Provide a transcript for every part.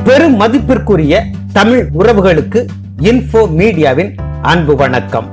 பெரும் மதிப்பிற்குரிய தமிழ் உறவுகளுக்கு இன்ஃபோ மீடியாவின் அன்பு வணக்கம்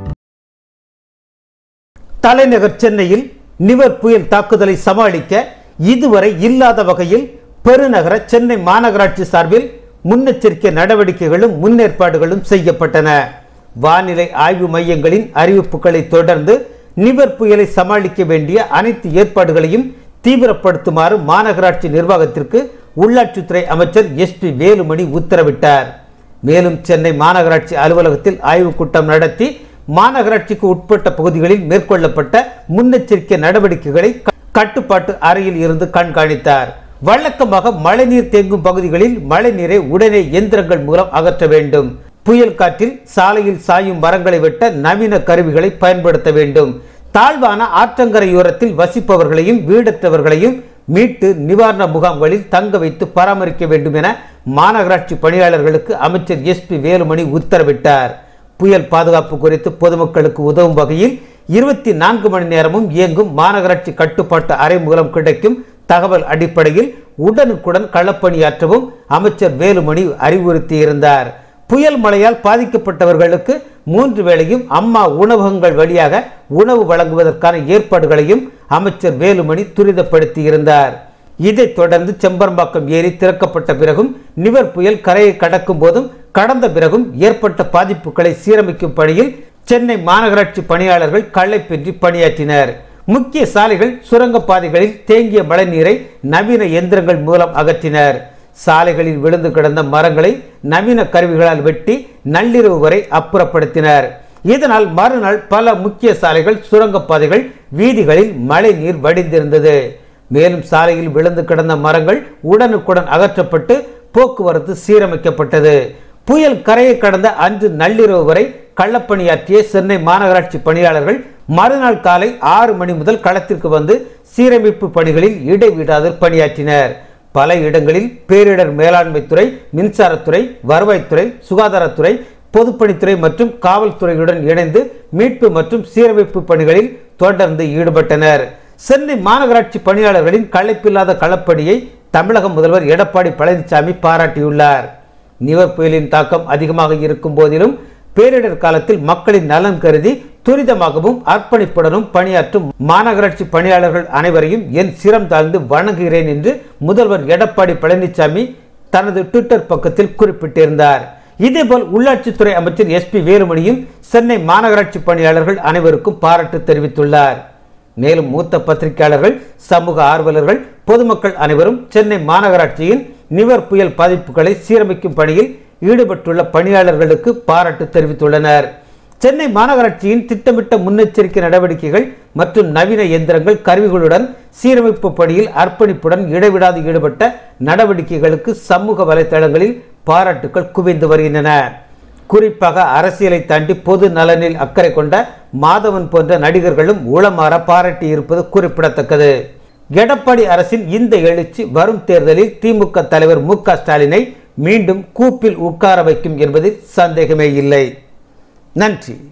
தலைநகர் சென்னையில் நிவர் புயல் தாக்குதலை சமாளிக்க இதுவரை இல்லாத வகையில் பெருநகர சென்னை மாநகராட்சி சார்பில் முன்னெச்சரிக்கை நடவடிக்கைகளும் முன்னேற்பாடுகளும் செய்யப்பட்டன வானிலை ஆய்வு மையங்களின் அறிவிப்புகளை தொடர்ந்து நிவர் புயலை சமாளிக்க வேண்டிய அனைத்து ஏற்பாடுகளையும் தீவிரப்படுத்துமாறு மாநகராட்சி நிர்வாகத்திற்கு உள்ளாட்சித்துறை அமைச்சர் எஸ் பி வேலுமணி உத்தரவிட்டார் மேலும் சென்னை மாநகராட்சி அலுவலகத்தில் ஆய்வுக் கூட்டம் நடத்தி மாநகராட்சிக்கு உட்பட்ட பகுதிகளில் மேற்கொள்ளப்பட்ட முன்னெச்சரிக்கை நடவடிக்கைகளை க- கட்டுப்பாட்டு அறையில் இருந்து கண்காணித்தார் வழக்கமாக மழைநீர் தேங்கும் பகுதிகளில் மழைநீரை உடனே இயந்திரங்கள் மூலம் அகற்ற வேண்டும் புயல் காற்றில் சாலையில் சாயும் மரங்களை வெட்ட நவீன கருவிகளை பயன்படுத்த வேண்டும் தாழ்வான ஆற்றங்கரையோரத்தில் வசிப்பவர்களையும் வீடற்றவர்களையும் மீட்டு நிவாரண முகாம்களில் தங்க வைத்து பராமரிக்க வேண்டும் என மாநகராட்சி பணியாளர்களுக்கு அமைச்சர் எஸ் பி வேலுமணி உத்தரவிட்டார் புயல் பாதுகாப்பு குறித்து பொதுமக்களுக்கு உதவும் வகையில் இருபத்தி நான்கு மணி நேரமும் இயங்கும் மாநகராட்சி கட்டுப்பாட்டு அறை மூலம் கிடைக்கும் தகவல் அடிப்படையில் உடனுக்குடன் களப்பணியாற்றவும் அமைச்சர் வேலுமணி அறிவுறுத்தியிருந்தார் புயல் மழையால் பாதிக்கப்பட்டவர்களுக்கு மூன்று வேளையும் அம்மா உணவகங்கள் வழியாக உணவு வழங்குவதற்கான ஏற்பாடுகளையும் அமைச்சர் வேலுமணி துரிதப்படுத்தியிருந்தார் இதைத் தொடர்ந்து செம்பரம்பாக்கம் ஏரி திறக்கப்பட்ட பிறகும் நிவர் புயல் கரையை கடக்கும் போதும் கடந்த பிறகும் ஏற்பட்ட பாதிப்புகளை சீரமைக்கும் பணியில் சென்னை மாநகராட்சி பணியாளர்கள் களைப்பின்றி பணியாற்றினர் முக்கிய சாலைகள் சுரங்கப் பாதைகளில் தேங்கிய மழைநீரை நவீன எந்திரங்கள் மூலம் அகற்றினர் சாலைகளில் விழுந்து கிடந்த மரங்களை நவீன கருவிகளால் வெட்டி நள்ளிரவு வரை அப்புறப்படுத்தினர் இதனால் மறுநாள் பல முக்கிய சாலைகள் சுரங்கப் பாதைகள் வீதிகளில் மழை நீர் வடிந்திருந்தது மேலும் சாலையில் விழுந்து கிடந்த மரங்கள் உடனுக்குடன் அகற்றப்பட்டு போக்குவரத்து சீரமைக்கப்பட்டது புயல் கரையை கடந்த அன்று நள்ளிரவு வரை கள்ளப்பணியாற்றிய சென்னை மாநகராட்சி பணியாளர்கள் மறுநாள் காலை ஆறு மணி முதல் களத்திற்கு வந்து சீரமைப்பு பணிகளில் இடைவிடாது பணியாற்றினர் பல இடங்களில் பேரிடர் மேலாண்மை துறை மின்சாரத்துறை வருவாய்த்துறை சுகாதாரத்துறை பொதுப்பணித்துறை மற்றும் காவல்துறையுடன் இணைந்து மீட்பு மற்றும் சீரமைப்பு பணிகளில் தொடர்ந்து ஈடுபட்டனர் சென்னை மாநகராட்சி பணியாளர்களின் களைப்பில்லாத களப்பணியை தமிழக முதல்வர் எடப்பாடி பழனிசாமி பாராட்டியுள்ளார் நிவர் புயலின் தாக்கம் அதிகமாக இருக்கும் போதிலும் பேரிடர் காலத்தில் மக்களின் நலன் கருதி துரிதமாகவும் அர்ப்பணிப்புடனும் பணியாற்றும் மாநகராட்சி பணியாளர்கள் அனைவரையும் என் சிரம் தாழ்ந்து வணங்குகிறேன் என்று முதல்வர் எடப்பாடி பழனிசாமி தனது ட்விட்டர் பக்கத்தில் குறிப்பிட்டிருந்தார் இதேபோல் உள்ளாட்சித்துறை அமைச்சர் எஸ் பி வேலுமணியும் சென்னை மாநகராட்சி பணியாளர்கள் அனைவருக்கும் பாராட்டு தெரிவித்துள்ளார் மேலும் மூத்த பத்திரிகையாளர்கள் சமூக ஆர்வலர்கள் பொதுமக்கள் அனைவரும் சென்னை மாநகராட்சியின் நிவர் புயல் பாதிப்புகளை சீரமைக்கும் பணியில் ஈடுபட்டுள்ள பணியாளர்களுக்கு பாராட்டு தெரிவித்துள்ளனர் சென்னை மாநகராட்சியின் திட்டமிட்ட முன்னெச்சரிக்கை நடவடிக்கைகள் மற்றும் நவீன இயந்திரங்கள் கருவிகளுடன் சீரமைப்பு பணியில் அர்ப்பணிப்புடன் இடைவிடாது ஈடுபட்ட நடவடிக்கைகளுக்கு சமூக வலைதளங்களில் பாராட்டுக்கள் குவிந்து வருகின்றன குறிப்பாக அரசியலை தாண்டி பொது நலனில் அக்கறை கொண்ட மாதவன் போன்ற நடிகர்களும் உளமாற பாராட்டி இருப்பது குறிப்பிடத்தக்கது எடப்பாடி அரசின் இந்த எழுச்சி வரும் தேர்தலில் திமுக தலைவர் மு க ஸ்டாலினை மீண்டும் கூப்பில் உட்கார வைக்கும் என்பதில் சந்தேகமே இல்லை நன்றி